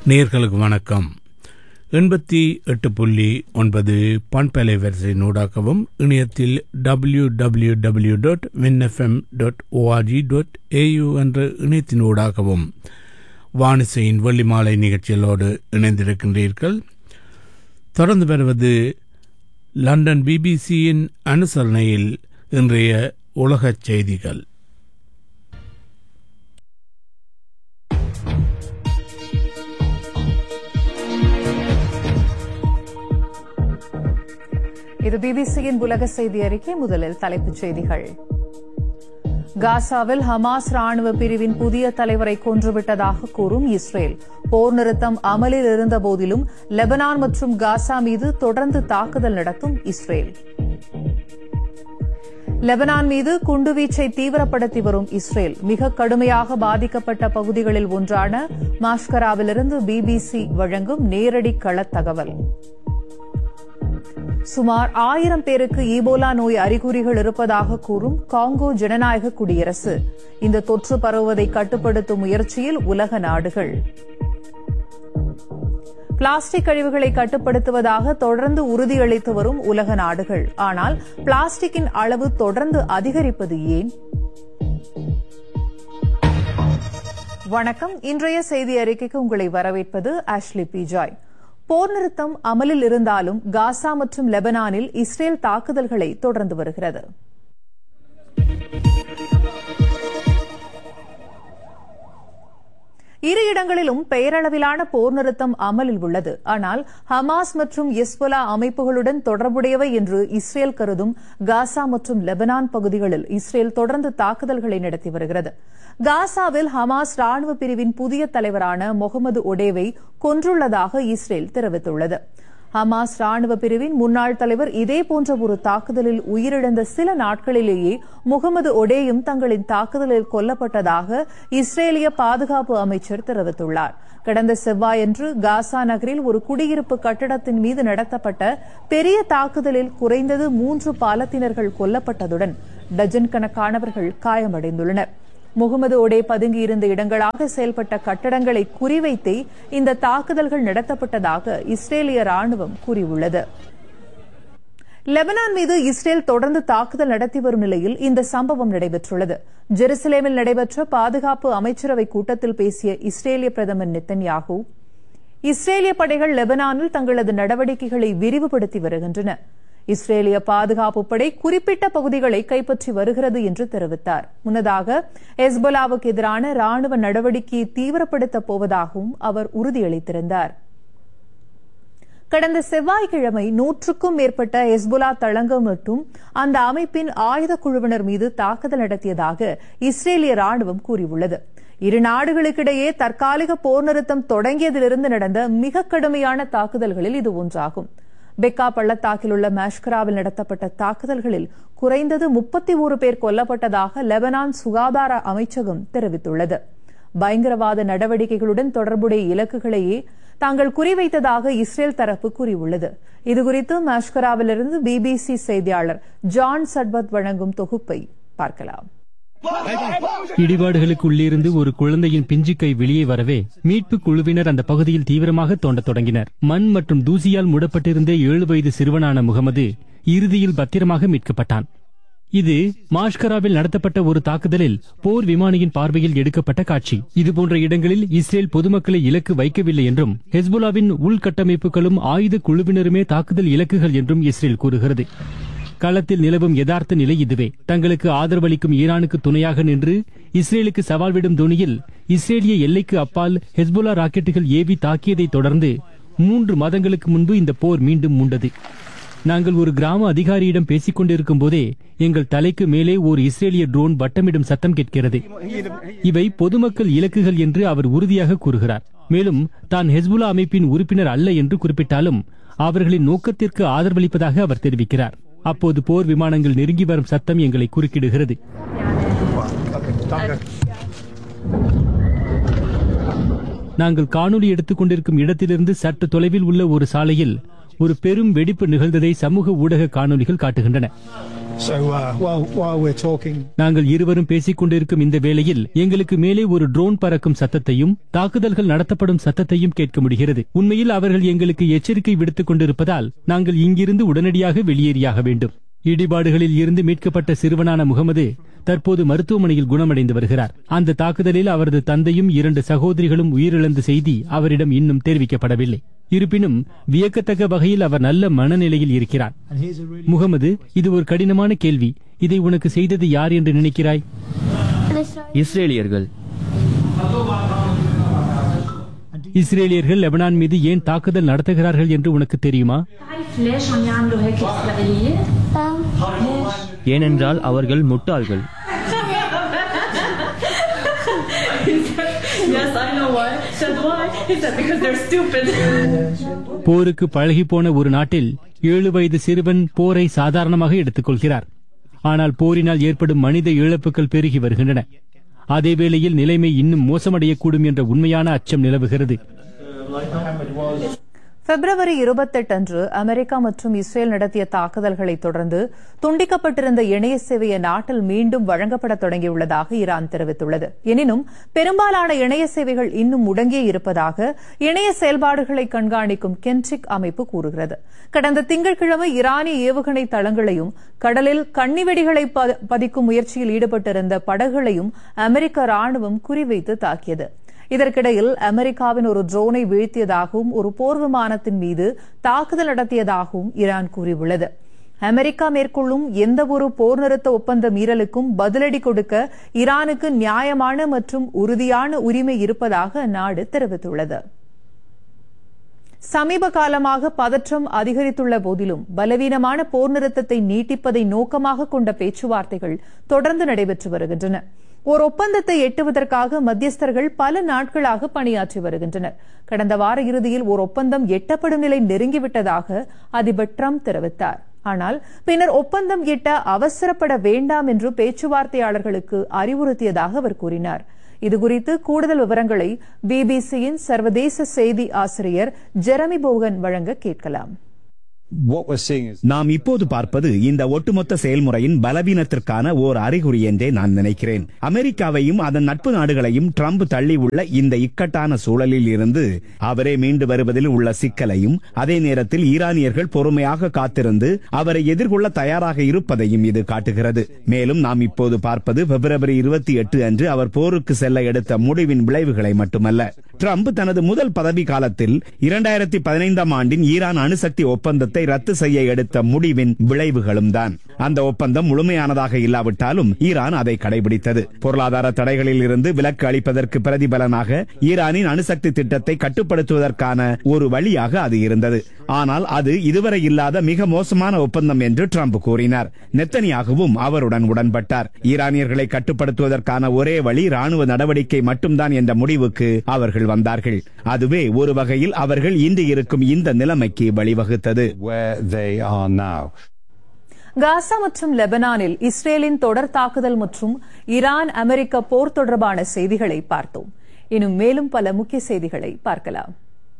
நேர்களுக்கு வணக்கம் எண்பத்தி எட்டு புள்ளி ஒன்பது பண்பலை வரிசை நூடாக்கவும் இணையத்தில் W W W dot win FM dot O R G dot A U என்ற இணையத்தினூடாகவும் வானிசையின் வெள்ளி மாலை நிகழ்ச்சிகளோடு இணைந்திருக்கின்றீர்கள் தொடர்ந்து வருவது லண்டன் பிபிசியின் அனுசரணையில் இன்றைய உலகச் செய்திகள் இது பிபிசியின் உலக செய்தி அறிக்கை முதலில் தலைப்புச் செய்திகள் காசாவில் ஹமாஸ் ராணுவ பிரிவின் புதிய தலைவரை கொன்றுவிட்டதாக கூறும் இஸ்ரேல் போர் நிறுத்தம் அமலில் இருந்த போதிலும் லெபனான் மற்றும் காசா மீது தொடர்ந்து தாக்குதல் நடத்தும் இஸ்ரேல் லெபனான் மீது குண்டுவீச்சை தீவிரப்படுத்தி வரும் இஸ்ரேல் மிக கடுமையாக பாதிக்கப்பட்ட பகுதிகளில் ஒன்றான மாஷ்கராவிலிருந்து பிபிசி வழங்கும் நேரடி களத் தகவல் சுமார் ஆயிரம் பேருக்கு ஈபோலா நோய் அறிகுறிகள் இருப்பதாக கூறும் காங்கோ ஜனநாயக குடியரசு இந்த தொற்று பரவுவதை கட்டுப்படுத்தும் முயற்சியில் உலக நாடுகள் பிளாஸ்டிக் கழிவுகளை கட்டுப்படுத்துவதாக தொடர்ந்து உறுதியளித்து வரும் உலக நாடுகள் ஆனால் பிளாஸ்டிக்கின் அளவு தொடர்ந்து அதிகரிப்பது ஏன் வணக்கம் இன்றைய செய்தி அறிக்கைக்கு உங்களை வரவேற்பது ஆஷ்லி பி ஜாய் போர் நிறுத்தம் அமலில் இருந்தாலும் காசா மற்றும் லெபனானில் இஸ்ரேல் தாக்குதல்களை தொடர்ந்து வருகிறது இரு இடங்களிலும் பெயரளவிலான போர் நிறுத்தம் அமலில் உள்ளது ஆனால் ஹமாஸ் மற்றும் எஸ்பொலா அமைப்புகளுடன் தொடர்புடையவை என்று இஸ்ரேல் கருதும் காசா மற்றும் லெபனான் பகுதிகளில் இஸ்ரேல் தொடர்ந்து தாக்குதல்களை நடத்தி வருகிறது காசாவில் ஹமாஸ் ராணுவ பிரிவின் புதிய தலைவரான முகமது ஒடேவை கொன்றுள்ளதாக இஸ்ரேல் தெரிவித்துள்ளது ஹமாஸ் ராணுவ பிரிவின் முன்னாள் தலைவர் இதேபோன்ற ஒரு தாக்குதலில் உயிரிழந்த சில நாட்களிலேயே முகமது ஒடேயும் தங்களின் தாக்குதலில் கொல்லப்பட்டதாக இஸ்ரேலிய பாதுகாப்பு அமைச்சர் தெரிவித்துள்ளார் கடந்த செவ்வாயன்று காசா நகரில் ஒரு குடியிருப்பு கட்டடத்தின் மீது நடத்தப்பட்ட பெரிய தாக்குதலில் குறைந்தது மூன்று பாலத்தினர்கள் கொல்லப்பட்டதுடன் டஜன் கணக்கானவர்கள் காயமடைந்துள்ளனா் முகமது ஒடே பதுங்கியிருந்த இடங்களாக செயல்பட்ட கட்டடங்களை குறிவைத்தே இந்த தாக்குதல்கள் நடத்தப்பட்டதாக இஸ்ரேலிய ராணுவம் கூறியுள்ளது லெபனான் மீது இஸ்ரேல் தொடர்ந்து தாக்குதல் நடத்தி வரும் நிலையில் இந்த சம்பவம் நடைபெற்றுள்ளது ஜெருசலேமில் நடைபெற்ற பாதுகாப்பு அமைச்சரவை கூட்டத்தில் பேசிய இஸ்ரேலிய பிரதமர் நெத்தன்யாகு இஸ்ரேலிய படைகள் லெபனானில் தங்களது நடவடிக்கைகளை விரிவுபடுத்தி வருகின்றன இஸ்ரேலிய பாதுகாப்பு படை குறிப்பிட்ட பகுதிகளை கைப்பற்றி வருகிறது என்று தெரிவித்தார் முன்னதாக எஸ்போலாவுக்கு எதிரான ராணுவ நடவடிக்கையை தீவிரப்படுத்தப் போவதாகவும் அவர் உறுதியளித்திருந்தார் கடந்த செவ்வாய்க்கிழமை நூற்றுக்கும் மேற்பட்ட எஸ்புலா தளங்கம் மற்றும் அந்த அமைப்பின் ஆயுத குழுவினர் மீது தாக்குதல் நடத்தியதாக இஸ்ரேலிய ராணுவம் கூறியுள்ளது இரு நாடுகளுக்கிடையே தற்காலிக போர் நிறுத்தம் தொடங்கியதிலிருந்து நடந்த மிக கடுமையான தாக்குதல்களில் இது ஒன்றாகும் பெக்கா பள்ளத்தாக்கில் உள்ள மேஷ்கராவில் நடத்தப்பட்ட தாக்குதல்களில் குறைந்தது முப்பத்தி ஒரு பேர் கொல்லப்பட்டதாக லெபனான் சுகாதார அமைச்சகம் தெரிவித்துள்ளது பயங்கரவாத நடவடிக்கைகளுடன் தொடர்புடைய இலக்குகளையே தாங்கள் குறிவைத்ததாக இஸ்ரேல் தரப்பு கூறியுள்ளது இதுகுறித்து மேஷ்கராவிலிருந்து பிபிசி செய்தியாளர் ஜான் சட்பத் வழங்கும் தொகுப்பை பார்க்கலாம் இடிபாடுகளுக்கு உள்ளிருந்து ஒரு குழந்தையின் பிஞ்சுக்கை வெளியே வரவே மீட்பு குழுவினர் அந்த பகுதியில் தீவிரமாக தோண்டத் தொடங்கினர் மண் மற்றும் தூசியால் மூடப்பட்டிருந்த ஏழு வயது சிறுவனான முகமது இறுதியில் பத்திரமாக மீட்கப்பட்டான் இது மாஷ்கராவில் நடத்தப்பட்ட ஒரு தாக்குதலில் போர் விமானியின் பார்வையில் எடுக்கப்பட்ட காட்சி இதுபோன்ற இடங்களில் இஸ்ரேல் பொதுமக்களை இலக்கு வைக்கவில்லை என்றும் ஹெஸ்புல்லாவின் உள்கட்டமைப்புகளும் ஆயுத குழுவினருமே தாக்குதல் இலக்குகள் என்றும் இஸ்ரேல் கூறுகிறது களத்தில் நிலவும் யதார்த்த நிலை இதுவே தங்களுக்கு ஆதரவளிக்கும் ஈரானுக்கு துணையாக நின்று இஸ்ரேலுக்கு சவால் விடும் துணியில் இஸ்ரேலிய எல்லைக்கு அப்பால் ஹெஸ்புல்லா ராக்கெட்டுகள் ஏவி தாக்கியதை தொடர்ந்து மூன்று மாதங்களுக்கு முன்பு இந்த போர் மீண்டும் மூண்டது நாங்கள் ஒரு கிராம அதிகாரியிடம் பேசிக் கொண்டிருக்கும் போதே எங்கள் தலைக்கு மேலே ஒரு இஸ்ரேலிய ட்ரோன் வட்டமிடும் சத்தம் கேட்கிறது இவை பொதுமக்கள் இலக்குகள் என்று அவர் உறுதியாக கூறுகிறார் மேலும் தான் ஹெஸ்புல்லா அமைப்பின் உறுப்பினர் அல்ல என்று குறிப்பிட்டாலும் அவர்களின் நோக்கத்திற்கு ஆதரவளிப்பதாக அவர் தெரிவிக்கிறார் அப்போது போர் விமானங்கள் நெருங்கி வரும் சத்தம் எங்களை குறுக்கிடுகிறது நாங்கள் காணொலி எடுத்துக் கொண்டிருக்கும் இடத்திலிருந்து சற்று தொலைவில் உள்ள ஒரு சாலையில் ஒரு பெரும் வெடிப்பு நிகழ்ந்ததை சமூக ஊடக காணொலிகள் காட்டுகின்றன So uh, while while we're talking, நாங்கள் இருவரும் பேசிக் கொண்டிருக்கும் இந்த வேளையில் எங்களுக்கு மேலே ஒரு ட்ரோன் பறக்கும் சத்தத்தையும் தாக்குதல்கள் நடத்தப்படும் சத்தத்தையும் கேட்க முடிகிறது உண்மையில் அவர்கள் எங்களுக்கு எச்சரிக்கை விடுத்துக் கொண்டிருப்பதால் நாங்கள் இங்கிருந்து உடனடியாக வெளியேறியாக வேண்டும் இடிபாடுகளில் இருந்து மீட்கப்பட்ட சிறுவனான முகமது தற்போது மருத்துவமனையில் குணமடைந்து வருகிறார் அந்த தாக்குதலில் அவரது தந்தையும் இரண்டு சகோதரிகளும் உயிரிழந்த செய்தி அவரிடம் இன்னும் தெரிவிக்கப்படவில்லை இருப்பினும் வியக்கத்தக்க வகையில் அவர் நல்ல மனநிலையில் இருக்கிறார் and here's a really Mohammed இது ஒரு கடினமான கேள்வி இதை உனக்கு செய்தது யார் என்று நினைக்கிறாய் இஸ்ரேலியர்கள் இஸ்ரேலியர்கள் லெபனான் மீது ஏன் தாக்குதல் நடத்துகிறார்கள் என்று உனக்கு தெரியுமா عارف ليش عم يعملوا هيك الإسرائيليين؟ ஏனென்றால் அவர்கள் முட்டாள்கள் Yes, I know why. Said why? He said because they're stupid. போருக்கு பழகிப்போன ஒரு நாட்டில் ஏழு வயது சிறுவன் போரை சாதாரணமாக எடுத்துக்கொள்கிறார் ஆனால் போரினால் ஏற்படும் மனித இழப்புகள் பெருகி வருகின்றன அதே வேளையில் நிலைமை இன்னும் மோசமடையக்கூடும் என்ற உண்மையான அச்சம் நிலவுகிறது பிப்ரவரி இருபத்தெட்டு அன்று அமெரிக்கா மற்றும் இஸ்ரேல் நடத்திய தாக்குதல்களை தொடர்ந்து துண்டிக்கப்பட்டிருந்த இணைய சேவை நாட்டில் மீண்டும் வழங்கப்பட தொடங்கியுள்ளதாக ஈரான் தெரிவித்துள்ளது எனினும் பெரும்பாலான இணைய சேவைகள் இன்னும் முடங்கியே இருப்பதாக இணைய செயல்பாடுகளை கண்காணிக்கும் கென்டிக் அமைப்பு கூறுகிறது கடந்த திங்கட்கிழமை ஈரானிய ஏவுகணை தளங்களையும் கடலில் கன்னிவெடிகளை ப- பதிக்கும் முயற்சியில் ஈடுபட்டிருந்த படகுகளையும் அமெரிக்க ராணுவம் குறிவைத்து தாக்கியது இதற்கிடையில் அமெரிக்காவின் ஒரு ட்ரோனை வீழ்த்தியதாகவும் ஒரு போர் விமானத்தின் மீது தாக்குதல் நடத்தியதாகவும் ஈரான் கூறியுள்ளது அமெரிக்கா மேற்கொள்ளும் எந்தவொரு போர் நிறுத்த ஒப்பந்த மீறலுக்கும் பதிலடி கொடுக்க ஈரானுக்கு நியாயமான மற்றும் உறுதியான உரிமை இருப்பதாக அந்நாடு தெரிவித்துள்ளது சமீப காலமாக பதற்றம் அதிகரித்துள்ள போதிலும் பலவீனமான போர் நிறுத்தத்தை நீட்டிப்பதை நோக்கமாக கொண்ட பேச்சுவார்த்தைகள் தொடர்ந்து நடைபெற்று வருகின்றன ஓர் ஒப்பந்தத்தை எட்டுவதற்காக மத்தியஸ்தர்கள் பல நாட்களாக பணியாற்றி வருகின்றனர் கடந்த வார இறுதியில் ஓர் ஒப்பந்தம் எட்டப்படும் நிலை நெருங்கிவிட்டதாக அதிபர் ட்ரம்ப் தெரிவித்தார் ஆனால் பின்னர் ஒப்பந்தம் எட்ட அவசரப்பட வேண்டாம் என்று பேச்சுவார்த்தையாளர்களுக்கு அறிவுறுத்தியதாக அவர் கூறினார் இதுகுறித்து கூடுதல் விவரங்களை பிபிசியின் சர்வதேச செய்தி ஆசிரியர் ஜெரமி போகன் வழங்க கேட்கலாம் What we're seeing is நாம் இப்போது பார்ப்பது இந்த ஒட்டுமொத்த செயல்முறையின் பலவீனத்திற்கான ஓர் அறிகுறி என்றே நான் நினைக்கிறேன் அமெரிக்காவையும் அதன் நட்பு நாடுகளையும் ட்ரம்ப் தள்ளி உள்ள இந்த இக்கட்டான சூழலில் இருந்து அவரே மீண்டு வருவதில் உள்ள சிக்கலையும் அதே நேரத்தில் ஈரானியர்கள் பொறுமையாக காத்திருந்து அவரை எதிர்கொள்ள தயாராக இருப்பதையும் இது காட்டுகிறது மேலும் நாம் இப்போது பார்ப்பது பிப்ரவரி இருபத்தி எட்டு அன்று அவர் போருக்கு செல்ல எடுத்த முடிவின் விளைவுகளை மட்டுமல்ல ட்ரம்ப் தனது முதல் பதவி காலத்தில் இரண்டாயிரத்தி பதினைந்தாம் ஆண்டின் ஈரான் அணுசக்தி ஒப்பந்தத்தை ரத்து செய்ய எடுத்த முடிவின் விளைவுகளும் தான் அந்த ஒப்பந்தம் முழுமையானதாக இல்லாவிட்டாலும் ஈரான் அதை கடைபிடித்தது பொருளாதார தடைகளில் இருந்து விலக்கு அளிப்பதற்கு பிரதிபலனாக ஈரானின் அணுசக்தி திட்டத்தை கட்டுப்படுத்துவதற்கான ஒரு வழியாக அது இருந்தது ஆனால் அது இதுவரை இல்லாத மிக மோசமான ஒப்பந்தம் என்று ட்ரம்ப் கூறினார் நெத்தனியாகவும் அவருடன் உடன்பட்டார் ஈரானியர்களை கட்டுப்படுத்துவதற்கான ஒரே வழி ராணுவ நடவடிக்கை மட்டும்தான் என்ற முடிவுக்கு அவர்கள் வந்தார்கள் அதுவே ஒரு வகையில் அவர்கள் இன்று இருக்கும் இந்த நிலைமைக்கு வழிவகுத்தது where they are now. காசா மற்றும் லெபனானில் இஸ்ரேலின் தொடர் தாக்குதல் மற்றும் ஈரான் அமெரிக்க போர் தொடர்பான செய்திகளை பார்த்தோம் இன்னும் மேலும் பல முக்கிய செய்திகளை பார்க்கலாம்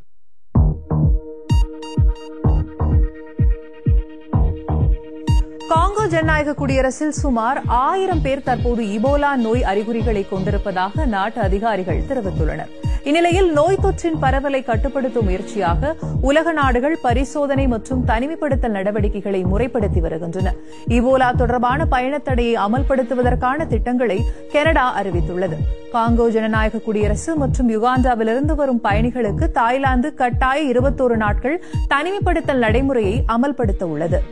காங்கோ ஜனநாயக குடியரசில் சுமார் ஆயிரம் பேர் தற்போது இபோலா நோய் அறிகுறிகளை கொண்டிருப்பதாக நாட்டு அதிகாரிகள் தெரிவித்துள்ளனர் இந்நிலையில் நோய் தொற்றின் பரவலை கட்டுப்படுத்தும் முயற்சியாக உலக நாடுகள் பரிசோதனை மற்றும் தனிமைப்படுத்தல் நடவடிக்கைகளை முறைப்படுத்தி வருகின்றன இபோலா தொடர்பான பயணத்தடையை அமல்படுத்துவதற்கான திட்டங்களை கனடா அறிவித்துள்ளது காங்கோ ஜனநாயக குடியரசு மற்றும் யுகாண்டாவிலிருந்து வரும் பயணிகளுக்கு தாய்லாந்து கட்டாய இருபத்தோரு நாட்கள் தனிமைப்படுத்தல் நடைமுறையை அமல்படுத்த உள்ளது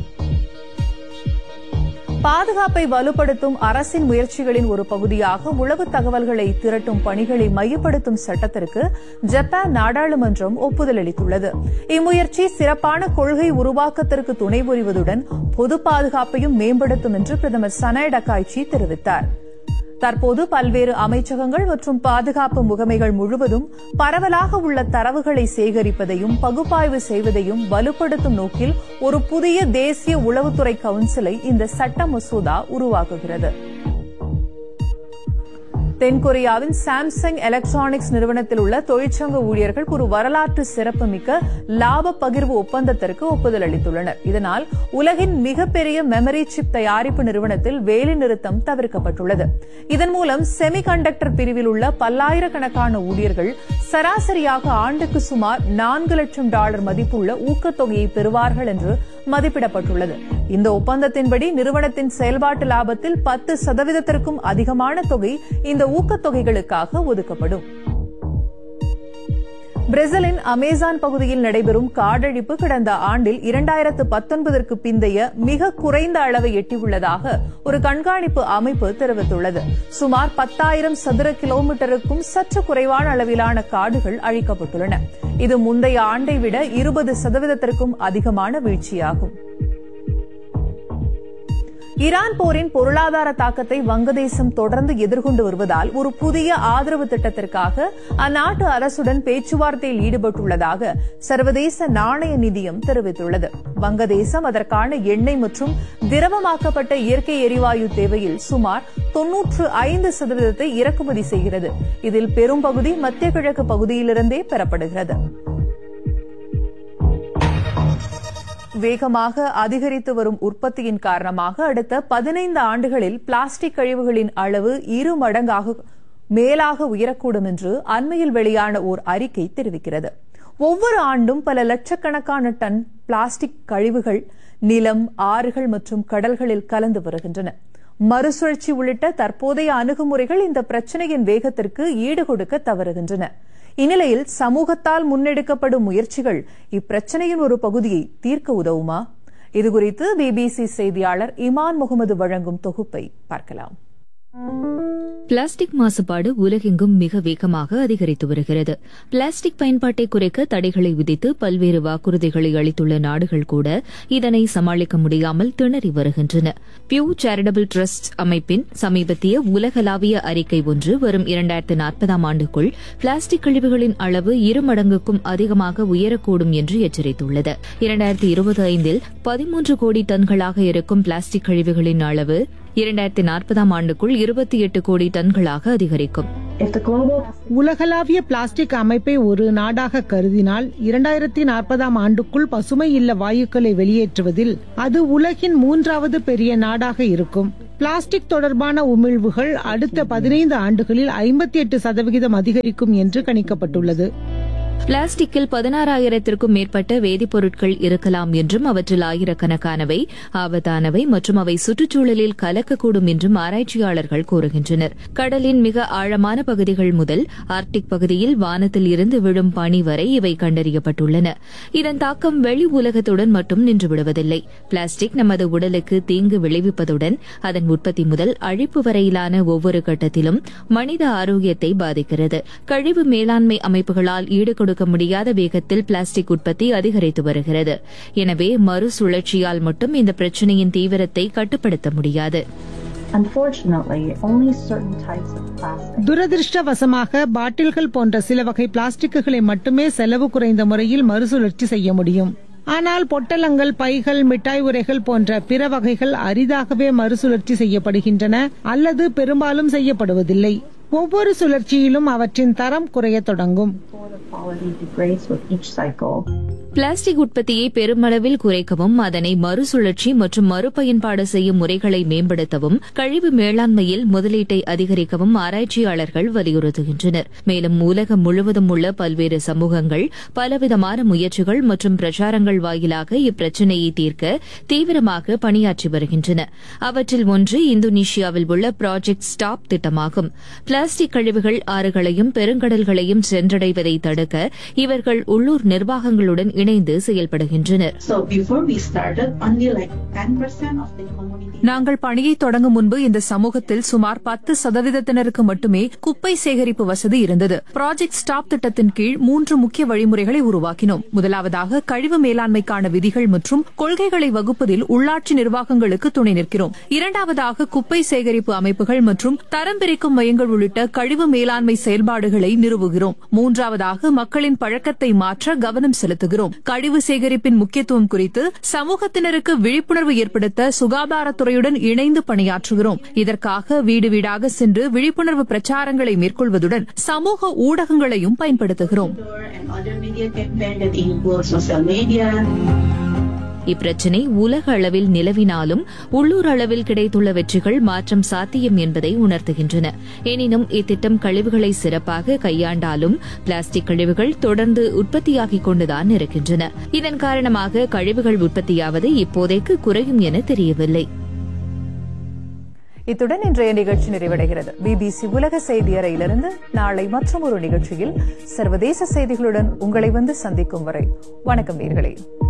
பாதுகாப்பை வலுப்படுத்தும் அரசின் முயற்சிகளின் ஒரு பகுதியாக உளவு தகவல்களை திரட்டும் பணிகளை மையப்படுத்தும் சட்டத்திற்கு ஜப்பான் நாடாளுமன்றம் ஒப்புதல் அளித்துள்ளது இம்முயற்சி சிறப்பான கொள்கை உருவாக்கத்திற்கு துணை புரிவதுடன் பொது பாதுகாப்பையும் மேம்படுத்தும் என்று பிரதமர் சனாய் டக்காய்ச்சி தெரிவித்தார் தற்போது பல்வேறு அமைச்சகங்கள் மற்றும் பாதுகாப்பு முகமைகள் முழுவதும் பரவலாக உள்ள தரவுகளை சேகரிப்பதையும் பகுப்பாய்வு செய்வதையும் வலுப்படுத்தும் நோக்கில் ஒரு புதிய தேசிய உளவுத்துறை கவுன்சிலை இந்த சட்ட மசோதா உருவாக்குகிறது தென்கொரியாவின் சாம்சங் எலக்ட்ரானிக்ஸ் நிறுவனத்தில் உள்ள தொழிற்சங்க ஊழியர்கள் ஒரு வரலாற்று சிறப்புமிக்க லாப பகிர்வு ஒப்பந்தத்திற்கு ஒப்புதல் அளித்துள்ளனர் இதனால் உலகின் மிகப்பெரிய மெமரி சிப் தயாரிப்பு நிறுவனத்தில் வேலை நிறுத்தம் தவிர்க்கப்பட்டுள்ளது இதன் மூலம் செமிகண்டக்டர் பிரிவில் உள்ள பல்லாயிரக்கணக்கான ஊழியர்கள் சராசரியாக ஆண்டுக்கு சுமார் நான்கு லட்சம் டாலர் மதிப்புள்ள ஊக்கத்தொகையை பெறுவார்கள் என்று மதிப்பிடப்பட்டுள்ளது இந்த ஒப்பந்தத்தின்படி நிறுவனத்தின் செயல்பாட்டு லாபத்தில் பத்து சதவீதத்திற்கும் அதிகமான தொகை இந்த ஊக்கத்தொகைகளுக்காக ஒதுக்கப்படும் பிரேசிலின் அமேசான் பகுதியில் நடைபெறும் காடழிப்பு கடந்த ஆண்டில் இரண்டாயிரத்து பத்தொன்பதற்கு பிந்தைய மிக குறைந்த அளவை எட்டியுள்ளதாக ஒரு கண்காணிப்பு அமைப்பு தெரிவித்துள்ளது சுமார் பத்தாயிரம் சதுர கிலோமீட்டருக்கும் சற்று குறைவான அளவிலான காடுகள் அழிக்கப்பட்டுள்ளன இது முந்தைய ஆண்டை விட இருபது சதவீதத்திற்கும் அதிகமான வீழ்ச்சியாகும் ஈரான் போரின் பொருளாதார தாக்கத்தை வங்கதேசம் தொடர்ந்து எதிர்கொண்டு வருவதால் ஒரு புதிய ஆதரவு திட்டத்திற்காக அந்நாட்டு அரசுடன் பேச்சுவார்த்தையில் ஈடுபட்டுள்ளதாக சர்வதேச நாணய நிதியம் தெரிவித்துள்ளது வங்கதேசம் அதற்கான எண்ணெய் மற்றும் திரவமாக்கப்பட்ட இயற்கை எரிவாயு தேவையில் சுமார் தொன்னூற்று ஐந்து சதவீதத்தை இறக்குமதி செய்கிறது இதில் பெரும்பகுதி மத்திய கிழக்கு பகுதியிலிருந்தே பெறப்படுகிறது வேகமாக அதிகரித்து வரும் உற்பத்தியின் காரணமாக அடுத்த பதினைந்து ஆண்டுகளில் பிளாஸ்டிக் கழிவுகளின் அளவு இரு மடங்காக மேலாக உயரக்கூடும் என்று அண்மையில் வெளியான ஓர் அறிக்கை தெரிவிக்கிறது ஒவ்வொரு ஆண்டும் பல லட்சக்கணக்கான டன் பிளாஸ்டிக் கழிவுகள் நிலம் ஆறுகள் மற்றும் கடல்களில் கலந்து வருகின்றன மறுசுழற்சி உள்ளிட்ட தற்போதைய அணுகுமுறைகள் இந்த பிரச்சினையின் வேகத்திற்கு ஈடுகொடுக்க தவறுகின்றன இந்நிலையில் சமூகத்தால் முன்னெடுக்கப்படும் முயற்சிகள் இப்பிரச்சனையின் ஒரு பகுதியை தீர்க்க உதவுமா இதுகுறித்து பிபிசி செய்தியாளர் இமான் முகமது வழங்கும் தொகுப்பை பார்க்கலாம் பிளாஸ்டிக் மாசுபாடு உலகெங்கும் மிக வேகமாக அதிகரித்து வருகிறது பிளாஸ்டிக் பயன்பாட்டை குறைக்க தடைகளை விதித்து பல்வேறு வாக்குறுதிகளை அளித்துள்ள நாடுகள் கூட இதனை சமாளிக்க முடியாமல் திணறி வருகின்றன பியூ சேரிட்டபிள் டிரஸ்ட் அமைப்பின் சமீபத்திய உலகளாவிய அறிக்கை ஒன்று வரும் இரண்டாயிரத்து நாற்பதாம் ஆண்டுக்குள் பிளாஸ்டிக் கழிவுகளின் அளவு இரு மடங்குக்கும் அதிகமாக உயரக்கூடும் என்று எச்சரித்துள்ளது இரண்டாயிரத்து இருபது ஐந்தில் பதிமூன்று கோடி டன்களாக இருக்கும் பிளாஸ்டிக் கழிவுகளின் அளவு இரண்டாயிரத்தி நாற்பதாம் ஆண்டுக்குள் இருபத்தி எட்டு கோடி டன்களாக அதிகரிக்கும் உலகளாவிய பிளாஸ்டிக் அமைப்பை ஒரு நாடாக கருதினால் இரண்டாயிரத்தி நாற்பதாம் ஆண்டுக்குள் பசுமை இல்ல வாயுக்களை வெளியேற்றுவதில் அது உலகின் மூன்றாவது பெரிய நாடாக இருக்கும் பிளாஸ்டிக் தொடர்பான உமிழ்வுகள் அடுத்த பதினைந்து ஆண்டுகளில் ஐம்பத்தி எட்டு சதவிகிதம் அதிகரிக்கும் என்று கணிக்கப்பட்டுள்ளது பிளாஸ்டிக்கில் பதினாறாயிரத்திற்கும் மேற்பட்ட வேதிப்பொருட்கள் இருக்கலாம் என்றும் அவற்றில் ஆயிரக்கணக்கானவை ஆபத்தானவை மற்றும் அவை சுற்றுச்சூழலில் கலக்கக்கூடும் என்றும் ஆராய்ச்சியாளர்கள் கூறுகின்றனர் கடலின் மிக ஆழமான பகுதிகள் முதல் ஆர்டிக் பகுதியில் வானத்தில் இருந்து விழும் பனி வரை இவை கண்டறியப்பட்டுள்ளன இதன் தாக்கம் வெளி உலகத்துடன் மட்டும் நின்றுவிடுவதில்லை பிளாஸ்டிக் நமது உடலுக்கு தீங்கு விளைவிப்பதுடன் அதன் உற்பத்தி முதல் அழிப்பு வரையிலான ஒவ்வொரு கட்டத்திலும் மனித ஆரோக்கியத்தை பாதிக்கிறது கழிவு மேலாண்மை அமைப்புகளால் ஈடுகொடுக்க முடியாத வேகத்தில் பிளாஸ்டிக் உற்பத்தி அதிகரித்து வருகிறது எனவே மறுசுழற்சியால் மட்டும் இந்த பிரச்சினையின் தீவிரத்தை கட்டுப்படுத்த முடியாது துரதிருஷ்டவசமாக பாட்டில்கள் போன்ற சில வகை பிளாஸ்டிக்குகளை மட்டுமே செலவு குறைந்த முறையில் மறுசுழற்சி செய்ய முடியும் ஆனால் பொட்டலங்கள் பைகள் மிட்டாய் உரைகள் போன்ற பிற வகைகள் அரிதாகவே மறுசுழற்சி செய்யப்படுகின்றன அல்லது பெரும்பாலும் செய்யப்படுவதில்லை ஒவ்வொரு சுழற்சியிலும் அவற்றின் தரம் குறையத் தொடங்கும் பிளாஸ்டிக் உற்பத்தியை பெருமளவில் குறைக்கவும் அதனை மறுசுழற்சி மற்றும் மறுபயன்பாடு செய்யும் முறைகளை மேம்படுத்தவும் கழிவு மேலாண்மையில் முதலீட்டை அதிகரிக்கவும் ஆராய்ச்சியாளர்கள் வலியுறுத்துகின்றனர் மேலும் உலகம் முழுவதும் உள்ள பல்வேறு சமூகங்கள் பலவிதமான முயற்சிகள் மற்றும் பிரச்சாரங்கள் வாயிலாக இப்பிரச்சினையை தீர்க்க தீவிரமாக பணியாற்றி வருகின்றன அவற்றில் ஒன்று இந்தோனேஷியாவில் உள்ள ப்ராஜெக்ட் ஸ்டாப் திட்டமாகும் பிளாஸ்டிக் கழிவுகள் ஆறுகளையும் பெருங்கடல்களையும் சென்றடைவதை தடுக்க இவர்கள் உள்ளூர் நிர்வாகங்களுடன் இணைந்து செயல்படுகின்றனர் நாங்கள் பணியை தொடங்கும் முன்பு இந்த சமூகத்தில் சுமார் பத்து சதவீதத்தினருக்கு மட்டுமே குப்பை சேகரிப்பு வசதி இருந்தது ப்ராஜெக்ட் ஸ்டாப் திட்டத்தின் கீழ் மூன்று முக்கிய வழிமுறைகளை உருவாக்கினோம் முதலாவதாக கழிவு மேலாண்மைக்கான விதிகள் மற்றும் கொள்கைகளை வகுப்பதில் உள்ளாட்சி நிர்வாகங்களுக்கு துணை நிற்கிறோம் இரண்டாவதாக குப்பை சேகரிப்பு அமைப்புகள் மற்றும் தரம் பிரிக்கும் மையங்கள் உள்ளிட்ட கழிவு மேலாண்மை செயல்பாடுகளை நிறுவுகிறோம் மூன்றாவதாக வழியாக மக்களின் பழக்கத்தை மாற்ற கவனம் செலுத்துகிறோம் கழிவு சேகரிப்பின் முக்கியத்துவம் குறித்து சமூகத்தினருக்கு விழிப்புணர்வு ஏற்படுத்த சுகாதாரத்துறையுடன் இணைந்து பணியாற்றுகிறோம் இதற்காக வீடு வீடாக சென்று விழிப்புணர்வு பிரச்சாரங்களை மேற்கொள்வதுடன் சமூக ஊடகங்களையும் பயன்படுத்துகிறோம் and other media campaign that include social media. இப்பிரச்சினை உலக அளவில் நிலவினாலும் உள்ளூர் அளவில் கிடைத்துள்ள வெற்றிகள் மாற்றம் சாத்தியம் என்பதை உணர்த்துகின்றன எனினும் இத்திட்டம் கழிவுகளை சிறப்பாக கையாண்டாலும் பிளாஸ்டிக் கழிவுகள் தொடர்ந்து உற்பத்தியாகிக் கொண்டுதான் இருக்கின்றன இதன் காரணமாக கழிவுகள் உற்பத்தியாவது இப்போதைக்கு குறையும் என தெரியவில்லை இத்துடன் இன்றைய நிகழ்ச்சி நிறைவடைகிறது பிபிசி உலக செய்தி அறையிலிருந்து நாளை மற்றொரு நிகழ்ச்சியில் சர்வதேச செய்திகளுடன் உங்களை வந்து சந்திக்கும் வரை வணக்கம் நேர்களே